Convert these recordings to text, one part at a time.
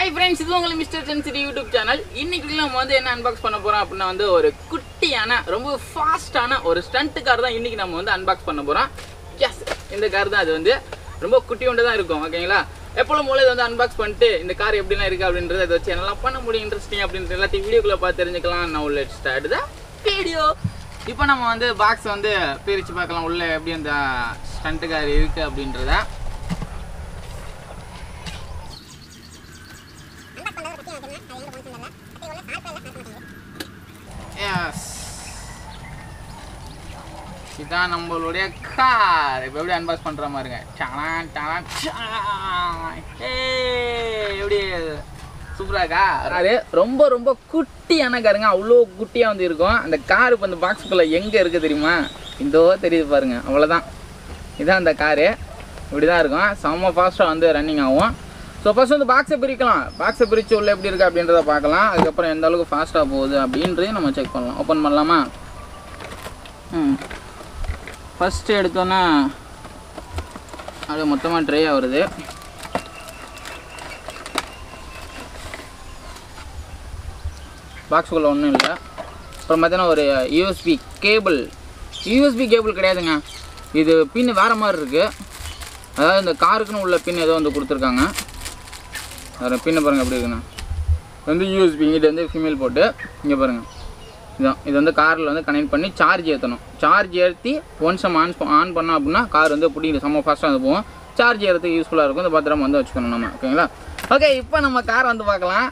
Hi friends இது உங்களுக்கு mister சென்சிட்டி YouTube channel இன்னைக்கு நம்ம வந்து என்ன அன்பாக்ஸ் பண்ண போறோம் அப்படின்னா வந்து ஒரு குட்டியான ரொம்ப ஃபாஸ்டான ஒரு ஸ்டண்ட் கார் தான் இன்னைக்கு நம்ம வந்து அன்பாக்ஸ் பண்ண போறோம் எஸ் இந்த கார் தான் அது வந்து ரொம்ப குட்டி ஒன்று தான் இருக்கும் ஓகேங்களா எப்பொழுதும் போல இதை வந்து அன்பாக்ஸ் பண்ணிட்டு இந்த கார் எப்படிலாம் இருக்கு அப்படின்றத இதை வச்சு என்னெல்லாம் பண்ண முடியும் இன்ட்ரெஸ்டிங் அப்படின்ற எல்லாத்தையும் வீடியோக்குள்ள பார்த்து தெரிஞ்சுக்கலாம் நான் உள்ள ஸ்டார்ட் தான் வீடியோ இப்போ நம்ம வந்து பாக்ஸ் வந்து பிரித்து பார்க்கலாம் உள்ள எப்படி அந்த ஸ்டண்ட் கார் இருக்கு அப்படின்றத எஸ் இதான் நம்மளுடைய கார் இப்போ எப்படி அன்பாக்ஸ் பண்ணுற மாதிரிங்க சலான் சலான் சலான். ஏய், எப்படி சூப்பராக இருக்கா அது ரொம்ப ரொம்ப குட்டியான காருங்க அவ்வளோ குட்டியாக வந்து இருக்கும் அந்த கார் இப்போ அந்த பாக்ஸுக்குள்ளே எங்கே இருக்குது தெரியுமா இந்தோ தெரியுது பாருங்க அவ்வளோதான் இதான் அந்த காரு இப்படி தான் இருக்கும் செம்ம ஃபாஸ்ட்டாக வந்து ரன்னிங் ஆகும் ஸோ ஃபர்ஸ்ட் வந்து பாக்ஸை பிரிக்கலாம் பாக்ஸை பிரித்து உள்ள எப்படி இருக்குது அப்படின்றத பார்க்கலாம் அதுக்கப்புறம் எந்த அளவுக்கு ஃபாஸ்ட்டாக போகுது அப்படின்றதையும் நம்ம செக் பண்ணலாம் ஓப்பன் பண்ணலாமா ம் ஃபஸ்ட்டு எடுத்தோன்னா அது மொத்தமாக ட்ரை ஆகுறது பாக்ஸுக்குள்ளே ஒன்றும் இல்லை அப்புறம் பார்த்தீங்கன்னா ஒரு யூஎஸ்பி கேபிள் யூஎஸ்பி கேபிள் கிடையாதுங்க இது பின் வேறு மாதிரி இருக்குது அதாவது இந்த காருக்குன்னு உள்ள பின் ஏதோ வந்து கொடுத்துருக்காங்க வேறு பின்னை பாருங்கள் எப்படி இருக்குண்ணா இது வந்து யூஎஸ்பி இங்கிட்ட வந்து ஃபீமேல் போட்டு இங்கே பாருங்கள் இதான் இது வந்து காரில் வந்து கனெக்ட் பண்ணி சார்ஜ் ஏற்றணும் சார்ஜ் ஏற்றி ஒன்ஸ் நம்ம ஆன் ஆன் பண்ணோம் அப்படின்னா கார் வந்து பிடிக்கிற செம்ம ஃபாஸ்ட்டாக வந்து போகும் சார்ஜ் ஏறதுக்கு யூஸ்ஃபுல்லாக இருக்கும் இந்த பத்திரமா வந்து வச்சுக்கணும் நம்ம ஓகேங்களா ஓகே இப்போ நம்ம கார் வந்து பார்க்கலாம்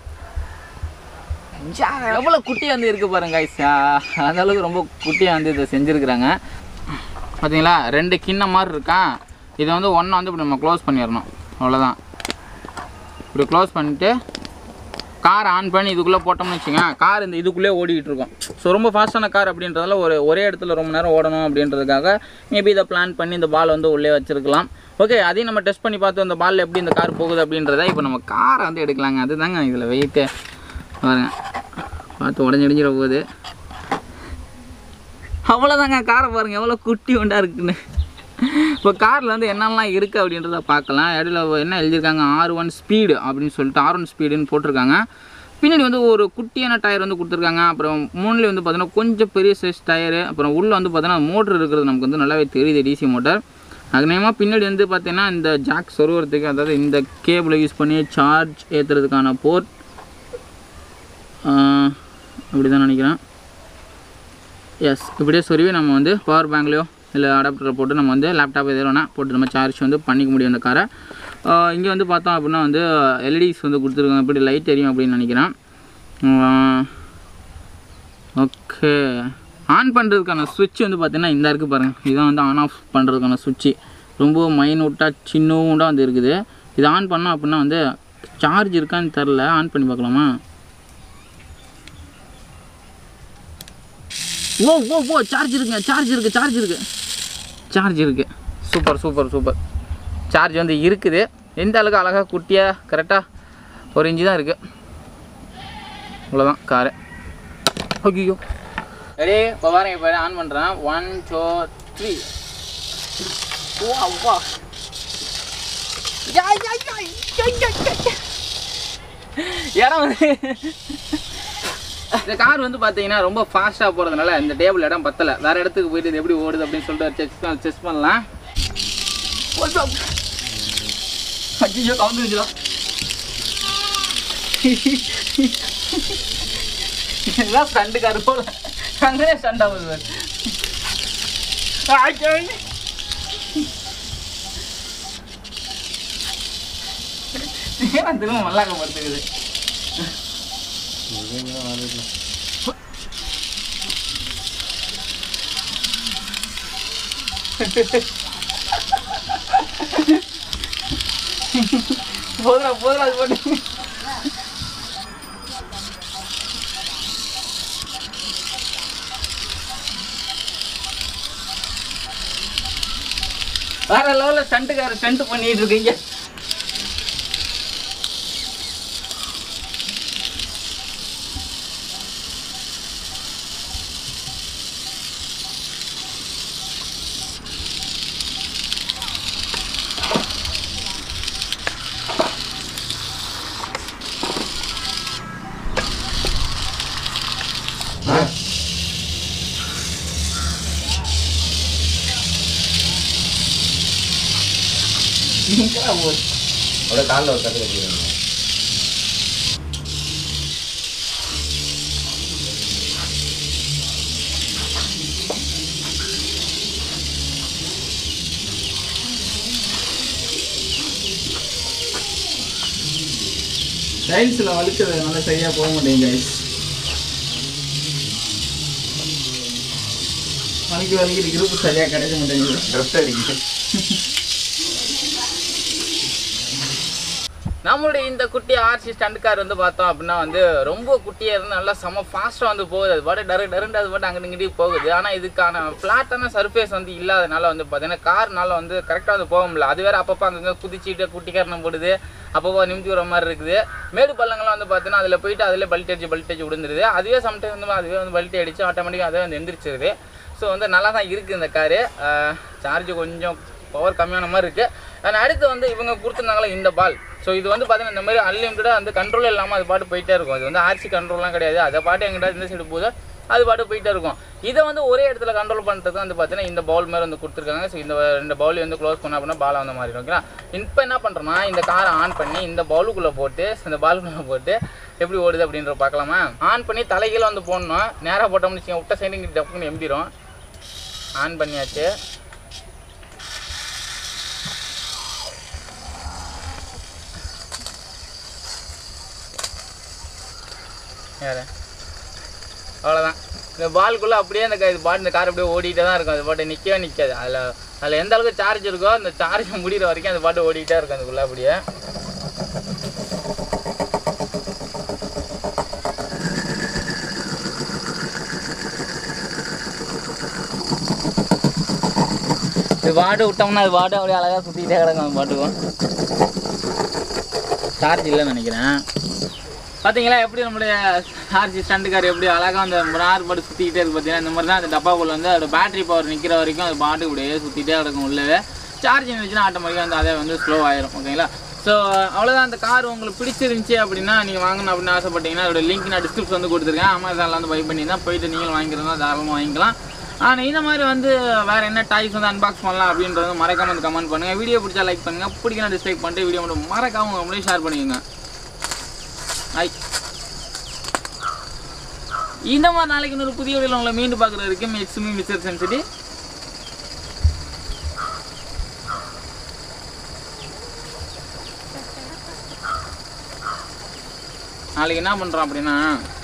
எவ்வளோ குட்டியாக வந்து இருக்குது பாருங்க guys. ஆஹ், அந்த அளவுக்கு ரொம்ப குட்டியாக வந்து இதை செஞ்சுருக்குறாங்க பார்த்தீங்களா ரெண்டு கிண்ண மாதிரி இருக்கா இதை வந்து ஒன்றை வந்து இப்படி நம்ம க்ளோஸ் பண்ணிடணும் அவ்வளோதான் இப்படி க்ளோஸ் பண்ணிட்டு கார் ஆன் பண்ணி இதுக்குள்ளே போட்டோம்னு வச்சுங்க கார் இந்த இதுக்குள்ளே ஓடிக்கிட்டு இருக்கும் ஸோ ரொம்ப ஃபாஸ்ட்டான கார் அப்படின்றதால ஒரு ஒரே இடத்துல ரொம்ப நேரம் ஓடணும் அப்படின்றதுக்காக மேபி இதை பிளான் பண்ணி இந்த பால் வந்து உள்ளே வச்சிருக்கலாம் ஓகே அதையும் நம்ம டெஸ்ட் பண்ணி பார்த்து அந்த பாலில் எப்படி இந்த கார் போகுது அப்படின்றத இப்போ நம்ம காரை வந்து எடுக்கலாங்க அதுதாங்க இதில் வெயிட்டு பாருங்க பார்த்து உடஞ்சிடிஞ்சிட போகுது அவ்வளோதாங்க காரை பாருங்கள் எவ்வளோ குட்டி ஒண்டா இருக்குன்னு இப்போ காரில் வந்து என்னெல்லாம் இருக்குது அப்படின்றத பார்க்கலாம் இடையில என்ன எழுதியிருக்காங்க ஆர் ஒன் ஸ்பீடு அப்படின்னு சொல்லிட்டு ஆர் ஒன் ஸ்பீடுன்னு போட்டிருக்காங்க பின்னாடி வந்து ஒரு குட்டியான டயர் வந்து கொடுத்துருக்காங்க அப்புறம் மூணுலேயும் வந்து பார்த்தீங்கன்னா கொஞ்சம் பெரிய சைஸ் டயரு அப்புறம் உள்ளே வந்து பார்த்தீங்கன்னா மோட்ரு இருக்கிறது நமக்கு வந்து நல்லாவே தெரியுது டிசி மோட்டர் அக்னேயமாக பின்னாடி வந்து பார்த்தீங்கன்னா இந்த ஜாக் சொருவறதுக்கு அதாவது இந்த கேபிளை யூஸ் பண்ணி சார்ஜ் ஏற்றுறதுக்கான போர்ட் அப்படி தான் நினைக்கிறேன் எஸ் இப்படியே சொருவி நம்ம வந்து பவர் பேங்க்லையோ இல்லை அடாப்டரை போட்டு நம்ம வந்து லேப்டாப் எது வேணால் போட்டு நம்ம சார்ஜ் வந்து பண்ணிக்க முடியும் இந்த காரை இங்கே வந்து பார்த்தோம் அப்படின்னா வந்து எல்இடிஸ் வந்து கொடுத்துருக்காங்க இப்படி லைட் எரியும் அப்படின்னு நினைக்கிறேன் ஓகே ஆன் பண்ணுறதுக்கான சுவிட்ச் வந்து பார்த்தீங்கன்னா இந்த இருக்குது பாருங்கள் இதான் வந்து ஆன் ஆஃப் பண்ணுறதுக்கான சுவிட்சு ரொம்ப மைனூட்டாக சின்னூண்டாக வந்து இருக்குது இது ஆன் பண்ணோம் அப்படின்னா வந்து சார்ஜ் இருக்கான்னு தெரில ஆன் பண்ணி பார்க்கலாமா ஓ ஓ ஓ சார்ஜ் இருக்குங்க சார்ஜ் இருக்குது சார்ஜ் இருக்குது சார்ஜ் இருக்குது சூப்பர் சூப்பர் சூப்பர் சார்ஜ் வந்து இருக்குது எந்த அளவுக்கு அழகாக குட்டியாக கரெக்டாக ஒரு இன்ச்சு தான் இருக்குது அவ்வளோதான் காரு ஓகேயோ ரெடி இப்போ பாருங்க இப்போ ஆன் பண்ணுறேன் ஒன் டூ த்ரீ வா வா யா, யா, யா, யா, யா, யா, யா. இடம் வந்து இந்த கார் வந்து பார்த்தீங்கன்னா ரொம்ப ஃபாஸ்ட்டாக போகிறதுனால இந்த டேபிள் இடம் பத்தலை வேறு இடத்துக்கு போயிட்டு இது எப்படி ஓடுது அப்படின்னு சொல்லிட்டு செக் செக் பண்ணலாம் ஐயோ கவுந்துருச்சுடா இதுதான் ஸ்டண்டு கார் போல அங்கனே ஸ்டண்ட் ஆகுது பாரு. ஐயோ. ஏன் திரும்ப மல்லாக்க படுத்துக்குது போதுடா போதுடா அது போட்டு வேற லெவலில் ஸ்டண்ட்டுக்கார ஸ்டண்ட் பண்ணிட்டு இருக்கீங்க அப்படியே காலில் ஒரு கட்டு கட்டிடுங்க டைல்ஸில் வலிச்சது நல்லா சரியாக போக மாட்டேங்குது கைஸ் வலிக்கு வலிக்கு இருப்பு சரியாக கிடைக்க மாட்டேங்குது ட்ரெஸ் அடிக்குது நம்மளுடைய இந்த குட்டி ஆர்சி ஸ்டண்ட் கார் வந்து பார்த்தோம் அப்படின்னா வந்து ரொம்ப குட்டியாக இருந்து நல்லா செம்ம ஃபாஸ்ட்டாக வந்து போகுது அது பாட்டு டரு டருண்டு அது பாட்டு அங்கிட்டு இங்கிட்டு போகுது ஆனால் இதுக்கான ஃப்ளாட்டான சர்ஃபேஸ் வந்து இல்லாதனால வந்து பார்த்தீங்கன்னா கார்னால வந்து கரெக்டாக வந்து போக முடியல அது வேறு அப்பப்போ அங்கங்கே குதிச்சுட்டு குட்டி காரணம் போடுது அப்பப்போ நிமித்தி வர மாதிரி இருக்குது மேடு பள்ளங்கள்லாம் வந்து பார்த்தீங்கன்னா அதில் போயிட்டு அதில் பல்ட் அடிச்சு பல்ட் அடிச்சு விழுந்துருது அதுவே சம்டைம் வந்து அதுவே வந்து பல்ட் அடிச்சு ஆட்டோமேட்டிக்காக அதே வந்து எந்திரிச்சிருது ஸோ வந்து நல்லா தான் இருக்குது இந்த காரு சார்ஜ் கொஞ்சம் பவர் கம்மியான மாதிரி இருக்குது அண்ட் அடுத்து வந்து இவங்க கொடுத்துருந்தாங்களே இந்த பால் ஸோ இது வந்து பார்த்தீங்கன்னா இந்த மாதிரி அன்லிமிட்டடாக வந்து கண்ட்ரோல் இல்லாமல் அது பாட்டு போயிட்டே இருக்கும் இது வந்து ஆர்சி கண்ட்ரோல்லாம் கிடையாது அதை பாட்டு எங்கிட்ட இந்த சைடு போகுது அது பாட்டு போயிட்டே இருக்கும் இதை வந்து ஒரே இடத்துல கண்ட்ரோல் பண்ணுறது வந்து பார்த்தீங்கன்னா இந்த பவுல் மாதிரி வந்து கொடுத்துருக்காங்க ஸோ இந்த ரெண்டு பவுல் வந்து க்ளோஸ் பண்ண அப்படின்னா பால் வந்த மாதிரி ஓகேங்களா இப்போ என்ன பண்ணுறோன்னா இந்த காரை ஆன் பண்ணி இந்த பவுலுக்குள்ளே போட்டு இந்த பாலுக்குள்ளே போட்டு எப்படி ஓடுது அப்படின்ற பார்க்கலாமா ஆன் பண்ணி தலைகீழ வந்து போடணும் நேராக போட்டோம்னு வச்சுக்கோங்க விட்ட சைடு டப்புன்னு எம்பிடும் ஆன் பண்ணியாச்சு யாரு அவ்வளோதான் இந்த பால்குள்ளே அப்படியே அந்த க- இது பாட்டு இந்த கார் அப்படியே ஓடிட்டே தான் இருக்கும் அது பாட்டு நிற்கவே நிற்காது அதில் அதில் எந்த அளவுக்கு சார்ஜ் இருக்கோ அந்த சார்ஜ் முடிகிற வரைக்கும் அந்த பாட்டு ஓடிட்டே இருக்கும் அதுக்குள்ளே அப்படியே இது பாட்டு விட்டோம்னா அது பாட்டு அப்படியே அழகாக சுற்றிக்கிட்டே கிடக்கும் அந்த பாட்டுக்கும் சார்ஜ் இல்லைன்னு நினைக்கிறேன் பார்த்தீங்களா எப்படி நம்மளுடைய சார்ஜ் ஸ்டண்ட் கார் எப்படி அழகாக அந்த நார் பாட்டு சுற்றிக்கிட்டே இருக்கு பார்த்தீங்கன்னா இந்த மாதிரி தான் அந்த டப்பாக்குள்ள வந்து அதோட பேட்டரி பவர் நிற்கிற வரைக்கும் அது பாட்டு இப்படியே சுற்றிட்டே கிடக்கும் உள்ளவே சார்ஜ் இருந்துச்சுன்னா ஆட்டோமேட்டிக்காக வந்து அதே வந்து ஸ்லோ ஆயிரும் ஓகேங்களா ஸோ அவ்வளோதான் அந்த கார் உங்களுக்கு பிடிச்சிருந்துச்சி அப்படின்னா நீங்கள் வாங்கணும் அப்படின்னு ஆசைப்பட்டீங்கன்னா அதோட லிங்க் நான் டிஸ்கிரிப்ஷன் வந்து கொடுத்துருக்கேன் அமேசானில் வந்து பை பண்ணி தான் போயிட்டு நீங்களும் வாங்கிக்கிறதா தாராளமாக வாங்கிக்கலாம் ஆனால் இந்த மாதிரி வந்து வேறு என்ன டாய்ஸ் வந்து அன்பாக்ஸ் பண்ணலாம் அப்படின்றது மறக்காம வந்து கமெண்ட் பண்ணுங்கள் வீடியோ பிடிச்சா லைக் பண்ணுங்கள் பிடிக்கலாம் டிஸ்லைக் பண்ணிட்டு வீடியோ மட்டும் மறக்காம உங்க அப்படியே ஷேர் பண்ணிக்கோங்க ஐ இந்த மாதிரி நாளைக்கு இன்னொரு புதிய வீடியோவில் உங்களை மீண்டும் பார்க்குறது வரைக்கும் இட்ஸ் மீ மிஸ்டர் சென்சிட்டி நாளைக்கு என்ன பண்ணுறோம் அப்படின்னா